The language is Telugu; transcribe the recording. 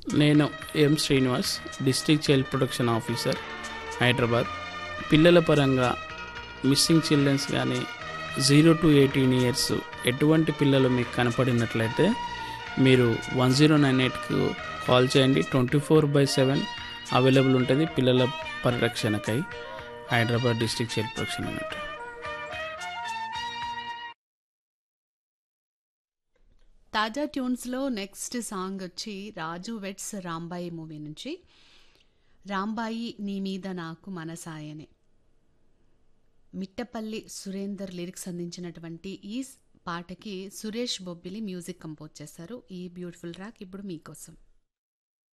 నేను M Srinivas district child protection officer Hyderabad పిల్లల పరంగా మిస్సింగ్ చిల్డ్రన్స్ కానీ జీరో టు ఎయిటీన్ ఇయర్స్ ఎటువంటి పిల్లలు మీకు కనపడినట్లయితే మీరు వన్ జీరో నైన్ ఎయిట్కు కాల్ చేయండి twenty four by seven available ఉంటుంది పిల్లల పరిరక్షణకై Hyderabad district child protection unit తాజా ట్యూన్స్లో నెక్స్ట్ సాంగ్ వచ్చి రాజు వెట్స్ రాంబాయి మూవీ నుంచి రాంబాయి నీ మీద నాకు మనసాయనే మిట్టపల్లి సురేందర్ లిరిక్స్ అందించినటువంటి ఈ పాటకి సురేష్ బొబ్బిలి మ్యూజిక్ కంపోజ్ చేశారు ఈ బ్యూటిఫుల్ ట్రాక్ ఇప్పుడు మీకోసం